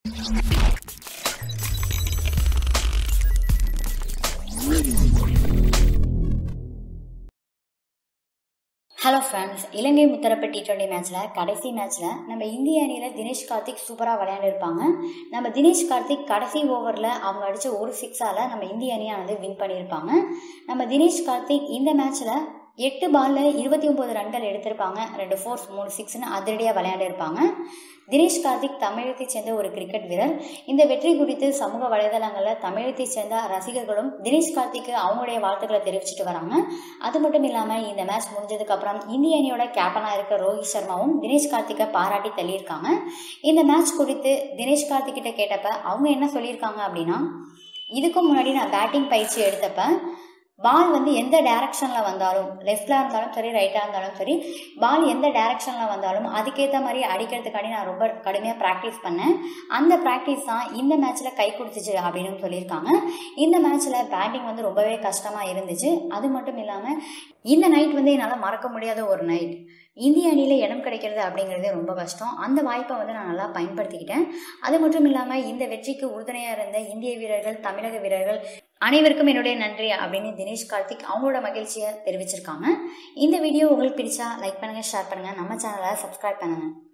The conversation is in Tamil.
ஹலோ ஃப்ரெண்ட்ஸ் இலங்கை முத்தரப்பு டி டுவெண்ட்டி மேட்ச்சில் கடைசி மேட்ச்சில் நம்ம இந்திய அணியில் தினேஷ் கார்த்திக் சூப்பராக விளையாண்டுருப்பாங்க நம்ம தினேஷ் கார்த்திக் கடைசி ஓவரில் அவங்க அடித்த ஒரு சிக்ஸால் நம்ம இந்திய அணியானது வின் பண்ணியிருப்பாங்க நம்ம தினேஷ் கார்த்திக் இந்த மேட்ச்சில் எட்டு பாலில் இருபத்தி ஒம்பது ரன்கள் எடுத்திருப்பாங்க ரெண்டு ஃபோர்ஸ் மூணு சிக்ஸ்னு அதிரடியாக விளையாண்டிருப்பாங்க தினேஷ் கார்த்திக் தமிழகத்தை சேர்ந்த ஒரு கிரிக்கெட் வீரர் இந்த வெற்றி குறித்து சமூக வலைதளங்களில் தமிழகத்தை சேர்ந்த ரசிகர்களும் தினேஷ் கார்த்திக்கு அவங்களுடைய வாழ்த்துக்களை தெரிவிச்சிட்டு வராங்க அது மட்டும் இல்லாமல் இந்த மேட்ச் முடிஞ்சதுக்கப்புறம் இந்திய அணியோட கேப்டனாக இருக்க ரோஹித் சர்மாவும் தினேஷ் கார்த்திக்கை பாராட்டி தள்ளியிருக்காங்க இந்த மேட்ச் குறித்து தினேஷ் கார்த்திக் கிட்ட கேட்டப்ப அவங்க என்ன சொல்லியிருக்காங்க அப்படின்னா இதுக்கு முன்னாடி நான் பேட்டிங் பயிற்சி எடுத்தப்ப பால் வந்து எந்த டைரக்ஷனில் வந்தாலும் லெஃப்டில் இருந்தாலும் சரி ரைட்டாக இருந்தாலும் சரி பால் எந்த டைரக்ஷனில் வந்தாலும் அதுக்கேற்ற மாதிரி அடிக்கிறதுக்காண்டி நான் ரொம்ப கடுமையாக ப்ராக்டிஸ் பண்ணேன் அந்த ப்ராக்டிஸ் தான் இந்த மேட்ச்சில் கை கொடுத்துச்சு அப்படின்னு சொல்லியிருக்காங்க இந்த மேட்ச்சில் பேட்டிங் வந்து ரொம்பவே கஷ்டமாக இருந்துச்சு அது மட்டும் இல்லாமல் இந்த நைட் வந்து என்னால் மறக்க முடியாத ஒரு நைட் இந்திய அணியில் இடம் கிடைக்கிறது அப்படிங்கிறதே ரொம்ப கஷ்டம் அந்த வாய்ப்பை வந்து நான் நல்லா பயன்படுத்திக்கிட்டேன் அது மட்டும் இல்லாமல் இந்த வெற்றிக்கு உறுதுணையாக இருந்த இந்திய வீரர்கள் தமிழக வீரர்கள் அனைவருக்கும் என்னுடைய நன்றி அப்படின்னு தினேஷ் கார்த்திக் அவங்களோட மகிழ்ச்சியை தெரிவிச்சிருக்காங்க இந்த வீடியோ உங்களுக்கு பிடிச்சா லைக் பண்ணுங்கள் ஷேர் பண்ணுங்கள் நம்ம சேனலை சப்ஸ்கிரைப் பண்ணுங்கள்